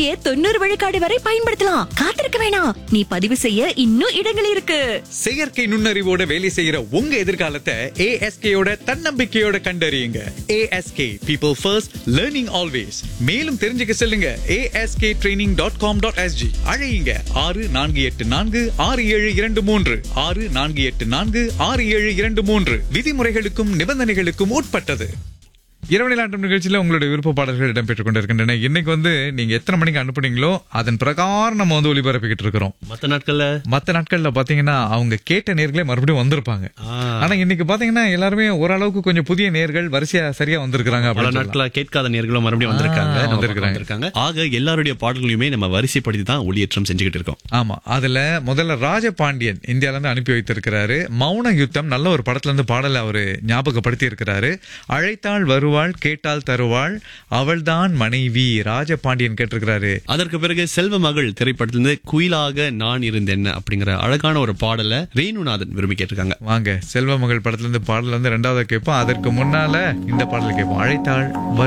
சலுகையை தொண்ணூறு விழுக்காடு வரை பயன்படுத்தலாம் காத்திருக்க வேணாம் நீ பதிவு செய்ய இன்னும் இடங்கள் இருக்கு செயற்கை நுண்ணறிவோட வேலை செய்யற உங்க எதிர்காலத்தை ஏஎஸ்கேயோட தன்னம்பிக்கையோட கண்டறியுங்க ASK people first learning always மேலும் தெரிஞ்சுக்க செல்லுங்க ASK training dot com dot SG அழையுங்க ஆறு நான்கு எட்டு நான்கு ஆறு ஏழு இரண்டு மூன்று ஆறு நான்கு எட்டு நான்கு ஆறு ஏழு இரண்டு மூன்று விதிமுறைகளுக்கும் நிபந்தனைகளுக்கும் உட்பட்டது இரவு நிலாட்டம் நிகழ்ச்சியில உங்களுடைய விருப்ப பாடல்கள் இடம்பெற்றுக் கொண்டிருக்கின்றன இன்னைக்கு வந்து நீங்க எத்தனை மணிக்கு அனுப்புனீங்களோ அதன் பிரகாரம் நம்ம வந்து ஒளிபரப்பிக்கிட்டு இருக்கிறோம் மத்த நாட்கள்ல மத்த நாட்கள்ல பாத்தீங்கன்னா அவங்க கேட்ட நேர்களே மறுபடியும் வந்திருப்பாங்க ஆ. ஆனா இன்னைக்கு பாத்தீங்கன்னா எல்லாருமே ஓரளவுக்கு கொஞ்சம் புதிய நேர்கள் வரிசையா சரியா வந்திருக்கிறாங்க பல அப்படின்னு சொல்லலாம். நாட்களா கேட்காத நேர்களும் மறுபடியும் வந்திருக்காங்க ஆ, நம்ம வந்திருக்காங்க. பக்கம் வந்திருக்காங்க ஆக எல்லாருடைய பாடல்களையுமே நம்ம வரிசைப்படுத்தி தான் ஒளியேற்றம் செஞ்சுக்கிட்டு இருக்கோம் ஆமா அதுல முதல்ல ராஜபாண்டியன் இந்தியால இருந்து அனுப்பி வைத்திருக்கிறாரு மௌன யுத்தம் நல்ல ஒரு படத்துல இருந்து பாடலை அவரு ஞாபகப்படுத்தி இருக்கிறாரு அழைத்தாள் வருவாள் கேட்டால் தருவாள் அவள்தான் மனைவி ராஜபாண்டியன் கேட்டிருக்கிறாரு அதற்கு பிறகு செல்வ மகள் திரைப்படத்திலிருந்து குயிலாக நான் இருந்தேன் அப்படிங்கிற அழகான ஒரு பாடலை ரேணுநாதன் விரும்பி கேட்டிருக்காங்க வாங்க செல்வ மகள் படத்துல இருந்து பாடல் வந்து ரெண்டாவது கேட்போம் அதற்கு முன்னால இந்த பாடல் கேட்போம் அழைத்தாள்